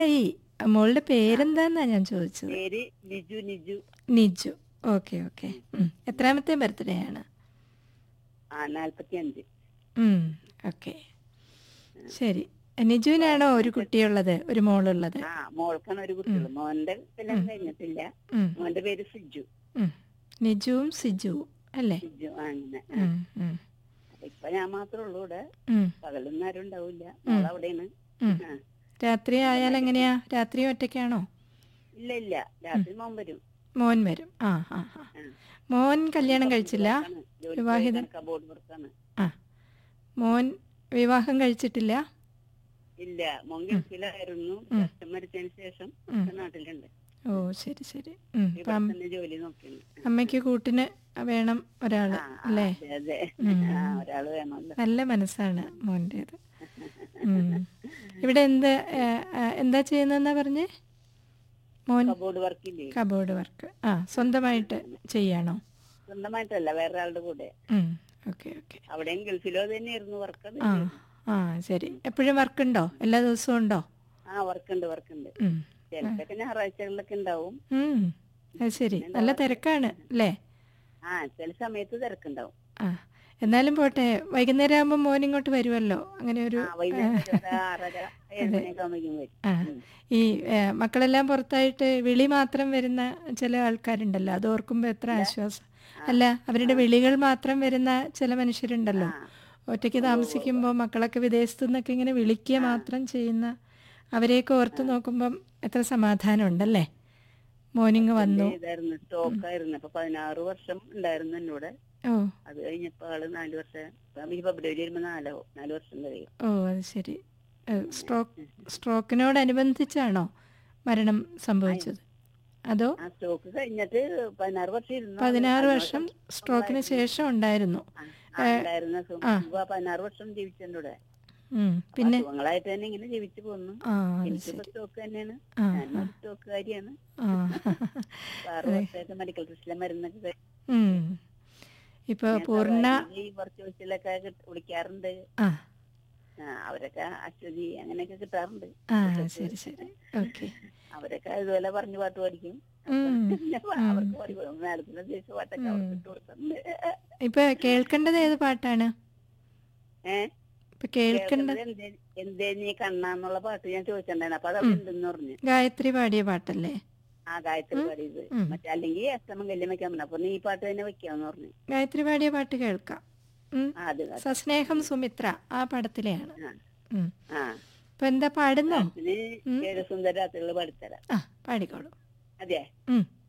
ഈ മോളുടെ പേരെന്താന്നാ ഞാൻ ചോദിച്ചത് പേര് ലിജു നിജു നിജു ഓക്കെ ഓക്കെ എത്രാമത്തെ ബർത്ത്ഡേ ആണ് ആ നാല്പത്തി അഞ്ച് ഓക്കെ ശരി നിജുവിനാണോ ഒരു കുട്ടിയുള്ളത് ഒരു മോളുള്ളത് ആ മോൾക്കാണ് ഒരു കുട്ടിയുള്ളൂ മോന്റെ കല്യാണം കഴിഞ്ഞിട്ടില്ല ഉം, മോന്റെ പേര് സിജു ഉം. നിജുവും സിജുവും അല്ലേ സിജു ആ, അങ്ങനെ ആ. ഉം, ഉം, അപ്പൊ ഇപ്പൊ ഞാൻ മാത്രമേ ഉള്ളൂ ഇവിടെ ഉം, പകലൊന്നും ആരും ഉണ്ടാവില്ല മോൾ അവിടെയാണ് ഉം. ആ. രാത്രി ആയാൽ എങ്ങനെയാ രാത്രി ഒറ്റയ്ക്കാണോ ഇല്ല ഇല്ല രാത്രി മോൻ വരും മോൻ വരും ആ ആ ആ ആ. മോൻ കല്യാണം കഴിച്ചില്ല വിവാഹിതൻ? കബോർഡ് വർക്കാണ് ആ മോൻ വിവാഹം കഴിച്ചിട്ടില്ല ഇല്ല മോൻ ഗൾഫിലായിരുന്നു അച്ഛൻ മരിച്ചതിന് ശേഷം ഉം. ഇപ്പൊ നാട്ടിലുണ്ട് ഓ ശരി ശരി ഉം, ഇവിടെ അപ്പം തന്നെ ജോലി നോക്കിയാണ് അമ്മയ്ക്ക് കൂട്ടിന് വേണം ഒരാള് ആ, ആ, അല്ലേ അതെ അതെ ഉം. ആ ഒരാള് വേണമല്ലോ നല്ല മനസ്സാണ് മോൻ്റേത് ഉം. ഇവിടെ എന്ത് ഏ, ആ, എന്താ ചെയ്യുന്നതെന്നാ പറഞ്ഞേ മോൻ കബോർഡ് വർക്കില്ലേ കബോർഡ് വർക്ക് ആ സ്വന്തമായിട്ട് ചെയ്യാണോ സ്വന്തമായിട്ടല്ല വേറെ ആളുടെ കൂടെ ഓക്കെ ഓക്കെ അവിടെയും ഗൾഫിലോ തന്നെയായിരുന്നു വർക്ക് അത് ആ ആ ശരി എപ്പോഴും വർക്ക് ഉണ്ടോ എല്ലാ ദിവസവും ഉണ്ടോ ആ വർക്കുണ്ട് വർക്കുണ്ട് ഉം. ചിലപ്പൊക്കെ ഞായറാഴ്ചകളിലൊക്കെ ഉണ്ടാവും ഉം. അത് ശരി നല്ല തിരക്കാണ് അല്ലേ ആ ചില സമയത്ത് തിരക്കുണ്ടാവും ആ എന്നാലും പോട്ടെ വൈകുന്നേരം ആകുമ്പോൾ മോൻ ഇങ്ങോട്ട് വരുമല്ലോ അങ്ങനെ ഒരു ആ വൈകുന്നേരം ഒരു ആറര ഏഴ് മണിയൊക്കെ ആകുമ്പോഴേക്കും വരും ആ ഈ ഏ, മക്കളെല്ലാം പുറത്തായിട്ട് വിളി മാത്രം വരുന്ന ചില ആൾക്കാരുണ്ടല്ലോ അത് ഓർക്കുമ്പോൾ എത്ര ആശ്വാസം അല്ല അവരുടെ വിളികൾ മാത്രം വരുന്ന ചില മനുഷ്യരുണ്ടല്ലോ ഒറ്റയ്ക്ക് താമസിക്കുമ്പോൾ മക്കളൊക്കെ വിദേശത്തു നിന്നൊക്കെ ഇങ്ങനെ വിളിക്കുക മാത്രം ചെയ്യുന്ന അവരെയൊക്കെ ഓർത്ത് നോക്കുമ്പം എത്ര സമാധാനം ഉണ്ടല്ലേ മോർണിംഗ് വന്നു ഇതായിരുന്നു സ്റ്റോക്ക് ആയിരുന്നു അപ്പൊ പതിനാറ് വർഷം ഉണ്ടായിരുന്നു എന്നോട് ഓ അത് കഴിഞ്ഞപ്പോ ആള് നാല് വർഷം ഇപ്പം ഈ ഫെബ്രുവരി വരുമ്പോ നാലോ നാല് വർഷം കഴിയും ഓ അത് ശരി ഏ, സ്ട്രോക്ക് സ്ട്രോക്കിനോടനുബന്ധിച്ചാണോ മരണം സംഭവിച്ചത് അതോ ആ സ്റ്റോക്ക് കഴിഞ്ഞിട്ട് പതിനാറ് വർഷം ഇരുന്നു പതിനാറ് വർഷം സ്ട്രോക്കിന് ശേഷം ഉണ്ടായിരുന്നു ആ, ആ, ഉണ്ടായിരുന്ന സുഖം. ഇപ്പൊ പതിനാറ് വർഷം ജീവിച്ചെന്റെ കൂടെ ഉം, പിന്നെ അസുഖങ്ങളായിട്ട് തന്നെ ഇങ്ങനെ ജീവിച്ചു പോന്നു ആ അത് എനിക്കിപ്പോ സ്റ്റോക്ക് തന്നെയാണ് ആ, ഞാനും സ്റ്റോക്കുകാരിയാണ് ആ ആറ് വർഷമായിട്ട് മെഡിക്കൽ ടെസ്റ്റിലെ മരുന്നൊക്കെ കഴിച്ച് ഉം. ഇപ്പൊ പൂർണ്ണ ഈ വെർച്വൽസിലൊക്കെ വിളിക്കാറുണ്ട് ആ ആ, അവരൊക്കെ അശ്വതി അങ്ങനെയൊക്കെ കിട്ടാറുണ്ട് ആ ശരി ശരി ഓക്കെ അവരൊക്കെ ഇതുപോലെ പറഞ്ഞു പാട്ട് പഠിക്കും ഉം. അവർക്ക് പഠിക്കും മാഡത്തിന്റെ ദേശ പാട്ടൊക്കെ അവർക്ക് ഇട്ട് കൊടുത്തിട്ടുണ്ട് ഇപ്പൊ കേൾക്കേണ്ടത് ഏത് പാട്ടാണ് ഏഹ് ഇപ്പൊ കേൾക്കേണ്ട എന്തേ നീ കണ്ണാന്നുള്ള പാട്ട് ഞാൻ ചോദിച്ചിട്ടുണ്ടായിരുന്നു അപ്പൊ അത് അവിടെ ഉണ്ടെന്ന് പറഞ്ഞു ഗായത്രി പാടിയ പാട്ടല്ലേ ആ ഗായത്രി പാടിയത് ഉം. മറ്റേ അല്ലെങ്കിൽ അഷ്ടമം കല്യം വെക്കാൻ പറഞ്ഞു അപ്പൊ നീ ഈ പാട്ട് തന്നെ വെക്കാന്ന് പറഞ്ഞു ഗായത്രി പാടിയ പാട്ട് കേൾക്കാം ഉം. ആ അത് കേട്ടോ. സസ്നേഹം സുമിത്ര ആ പടത്തിലെയാണ് ആ. ഉം. ആ ഇപ്പൊ എന്താ പാടുന്നോ ഇതിന് ഏഴ് സുന്ദര രാത്രികൾ പാടിത്തരാം ആ പാടിക്കോളൂ അതെ ഉം